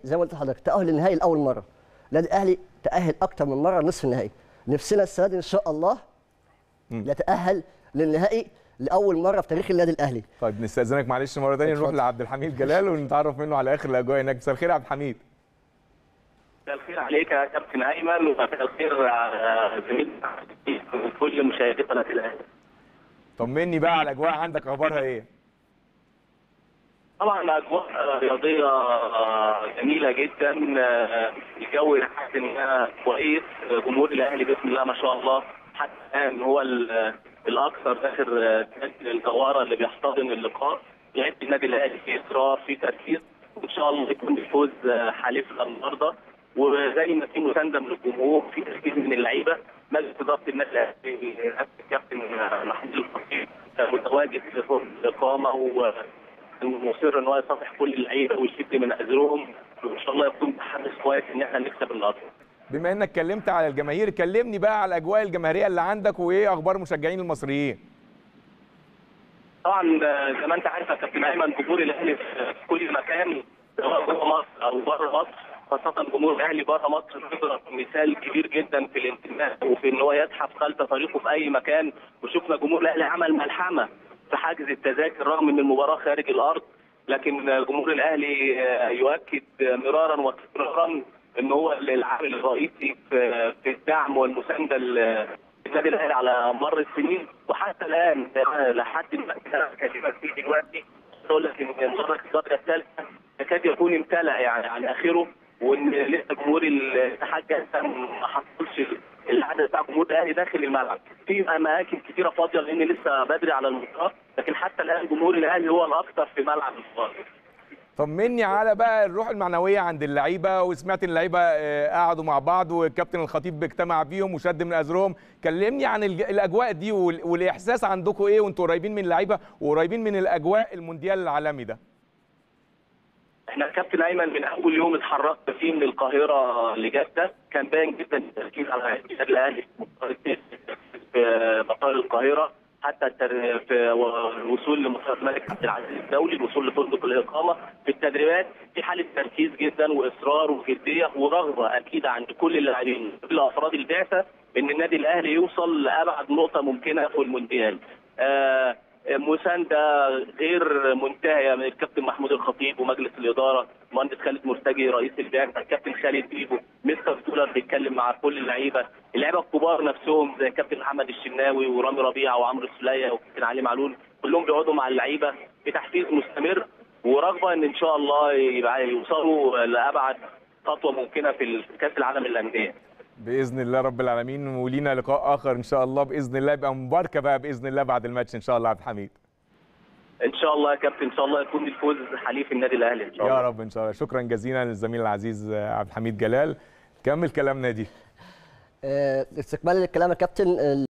زي ما قلت لحضرتك تاهل للنهائي لاول مره النادي الاهلي تاهل اكتر من مره نصف النهائي نفسنا السنه دي ان شاء الله نتاهل للنهائي لاول مره في تاريخ النادي الاهلي طيب نستاذنك معلش مره ثانيه نروح اتفضل. لعبد الحميد جلال ونتعرف منه على اخر الاجواء هناك مساء الخير يا عبد الحميد مساء الخير عليك يا كابتن ايمن ومساء الخير على زميلنا وكل مشاهدي قناه الاهلي. طمني بقى على الاجواء عندك اخبارها ايه طبعا اجواء رياضيه جميله جدا الجو لحد ما كويس جمهور الاهلي بسم الله ما شاء الله حتى الان هو ال- الاكثر داخل الجواره اللي بيحتضن اللقاء لعيبه النادي الاهلي في اصرار في تركيز وان شاء الله يكون الفوز حليفنا النهارده وزي ما في مسانده من الجمهور في تركيز من اللعيبه مجلس اداره النادي الاهلي رئاسه الكابتن محمود الخطيب متواجد في فوق الاقامه و مصر ان هو يصافح كل اللعيبه ويشد من اجرهم وان شاء الله يكون تحمس كويس ان احنا نكسب النهارده. بما انك اتكلمت على الجماهير كلمني بقى على الاجواء الجماهيريه اللي عندك وايه اخبار المشجعين المصريين طبعا آه، زي ما انت عارف يا كابتن ايمن جمهور الاهلي في كل مكان سواء جوه مصر او بره مصر خاصة جمهور الاهلي بره مصر بيضرب مثال كبير جدا في الانتماء وفي ان هو يزحف خلف فريقه في اي مكان وشفنا جمهور الاهلي عمل ملحمة في حجز التذاكر رغم ان المباراة خارج الارض لكن آه، جمهور الاهلي آه، يؤكد آه، مرارا وتكرارا ان هو العامل الرئيسي في في الدعم والمسانده ل- النادي الاهلي على مر السنين وحتى الان لحد دلوقتي انا بكلمك فيه دلوقتي اقول لك ان مدرج الدرجه الثالثه يكاد يكون امتلأ يعني على اخره وان لسه جمهور الاتحاد لسه ما حصلش العدد بتاع جمهور الاهلي داخل الملعب في اماكن كثيره فاضيه لان لسه بدري على المباراه لكن حتى الان جمهور الاهلي هو الاكثر في ملعب المباراه طمني على بقى الروح المعنويه عند اللعيبه وسمعت ان اللعيبه آه، قعدوا مع بعض والكابتن الخطيب اجتمع بيهم وشد من ازرهم كلمني عن الج- الاجواء دي وال- والاحساس عندكم ايه وانتوا قريبين من اللعيبه وقريبين من الاجواء المونديال العالمي ده احنا كابتن ايمن من اول يوم اتحركت فيه من القاهره لجده كان باين جدا التركيز على النادي الاهلي في مطار التيس- في مطار القاهره حتى التر- في الوصول لمطار الملك عبد العزيز الدولي الوصول لفندق الاقامه في التدريبات في حاله تركيز جدا واصرار وجديه ورغبه اكيد عند كل اللاعبين كل افراد البعثه ان النادي الاهلي يوصل لابعد نقطه ممكنه في المونديال. آه مسانده غير منتهيه من الكابتن محمود الخطيب ومجلس الاداره المهندس خالد مرتجي رئيس البعثه الكابتن خالد بيبو مستر كولر بيتكلم مع كل اللعيبه اللعيبه الكبار نفسهم زي الكابتن محمد الشناوي ورامي ربيعه وعمرو السوليه والكابتن علي معلول كلهم بيقعدوا مع اللعيبه بتحفيز مستمر ورغبه ان ان شاء الله يبقى يوصلوا لابعد خطوه ممكنه في كاس العالم للانديه باذن الله رب العالمين ولينا لقاء اخر ان شاء الله باذن الله يبقى مباركه بقى باذن الله بعد الماتش ان شاء الله عبد الحميد ان شاء الله يا كابتن ان شاء الله يكون الفوز حليف النادي الاهلي ان شاء الله يا رب ان شاء الله شكرا جزيلا للزميل العزيز آه، عبد الحميد جلال كمل كلامنا دي آه، استكمالا للكلام يا كابتن